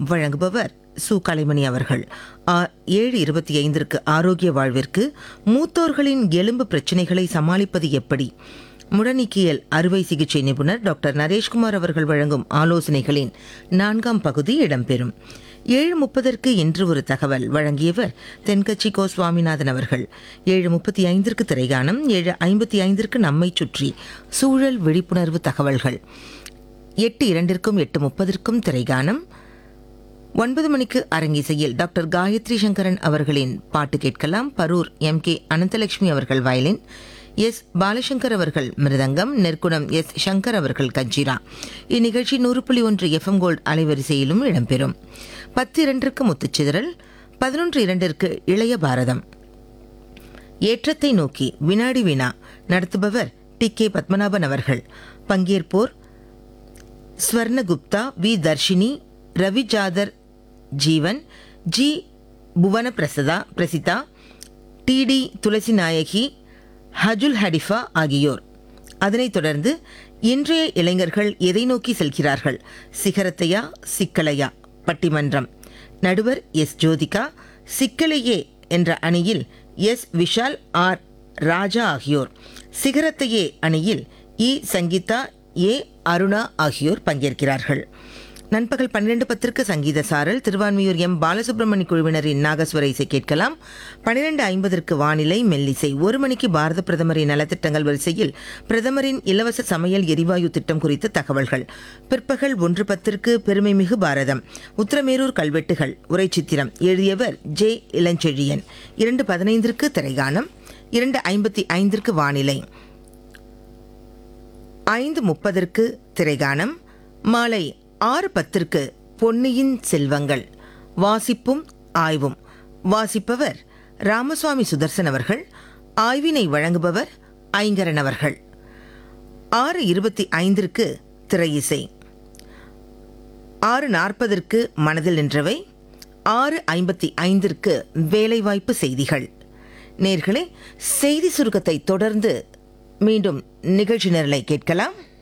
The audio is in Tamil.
வழங்குபவர் சு கலைமணி அவர்கள் ஆ- ஏழு இருபத்தி ஐந்திற்கு ஆரோக்கிய வாழ்விற்கு மூத்தோர்களின் எலும்பு பிரச்சனைகளை சமாளிப்பது எப்படி முடநீக்கியல் அறுவை சிகிச்சை நிபுணர் டாக்டர் நரேஷ்குமார் அவர்கள் வழங்கும் ஆலோசனைகளின் நான்காம் பகுதி இடம்பெறும் ஏழு முப்பதற்கு இன்று ஒரு தகவல் வழங்கியவர் தென்கட்சி கோ சுவாமிநாதன் அவர்கள் ஏழு முப்பத்தி ஐந்திற்கு திரைகானம் ஏழு ஐம்பத்தி ஐந்திற்கு நம்மை சுற்றி சூழல் விழிப்புணர்வு தகவல்கள் எட்டு இரண்டிற்கும் எட்டு முப்பதற்கும் திரைகானம் ஒன்பது மணிக்கு அரங்கிசையில் டாக்டர் காயத்ரி சங்கரன் அவர்களின் பாட்டு கேட்கலாம் பரூர் எம் கே அனந்தலட்சுமி அவர்கள் வயலின் எஸ் பாலசங்கர் அவர்கள் மிருதங்கம் நெற்குணம் எஸ் சங்கர் அவர்கள் கஞ்சிரா இந்நிகழ்ச்சி நூறு புள்ளி ஒன்று எஃப்எம் கோல்ட் அலைவரிசையிலும் இடம்பெறும் பத்து இரண்டிற்கு முத்துச்சிதறல் பதினொன்று இரண்டிற்கு இளைய பாரதம் ஏற்றத்தை நோக்கி வினாடி வினா நடத்துபவர் டி கே பத்மநாபன் அவர்கள் பங்கேற்போர் ஸ்வர்ணகுப்தா வி தர்ஷினி ரவி ஜாதர் ஜீவன் ஜி புவன பிரசதா பிரசிதா டிடி துளசி நாயகி ஹஜுல் ஹடிஃபா ஆகியோர் அதனைத் தொடர்ந்து இன்றைய இளைஞர்கள் எதை நோக்கி செல்கிறார்கள் சிகரத்தையா சிக்கலையா பட்டிமன்றம் நடுவர் எஸ் ஜோதிகா சிக்கலையே என்ற அணியில் எஸ் விஷால் ஆர் ராஜா ஆகியோர் சிகரத்தையே அணியில் இ சங்கீதா ஏ அருணா ஆகியோர் பங்கேற்கிறார்கள் நண்பகல் பன்னிரண்டு பத்திற்கு சங்கீத சாரல் திருவான்மியூர் எம் பாலசுப்ரமணி குழுவினரின் நாகஸ்வர இசை கேட்கலாம் பன்னிரண்டு ஐம்பதற்கு வானிலை மெல்லிசை ஒரு மணிக்கு பாரத பிரதமரின் நலத்திட்டங்கள் வரிசையில் பிரதமரின் இலவச சமையல் எரிவாயு திட்டம் குறித்த தகவல்கள் பிற்பகல் ஒன்று பத்திற்கு பெருமைமிகு பாரதம் உத்தரமேரூர் கல்வெட்டுகள் உரை சித்திரம் எழுதியவர் ஜே இளஞ்செழியன் இரண்டு பதினைந்திற்கு திரைகானம் இரண்டு ஐம்பத்தி ஐந்திற்கு வானிலை ஐந்து முப்பதற்கு திரைகானம் மாலை ஆறு பத்திற்கு பொன்னியின் செல்வங்கள் வாசிப்பும் ஆய்வும் வாசிப்பவர் ராமசுவாமி சுதர்சன் அவர்கள் ஆய்வினை வழங்குபவர் ஐங்கரன் அவர்கள் ஆறு இருபத்தி ஐந்திற்கு திரையிசை ஆறு நாற்பதற்கு மனதில் நின்றவை ஆறு ஐம்பத்தி ஐந்திற்கு வேலைவாய்ப்பு செய்திகள் நேர்களே செய்தி சுருக்கத்தை தொடர்ந்து மீண்டும் நிகழ்ச்சி நிரலை கேட்கலாம்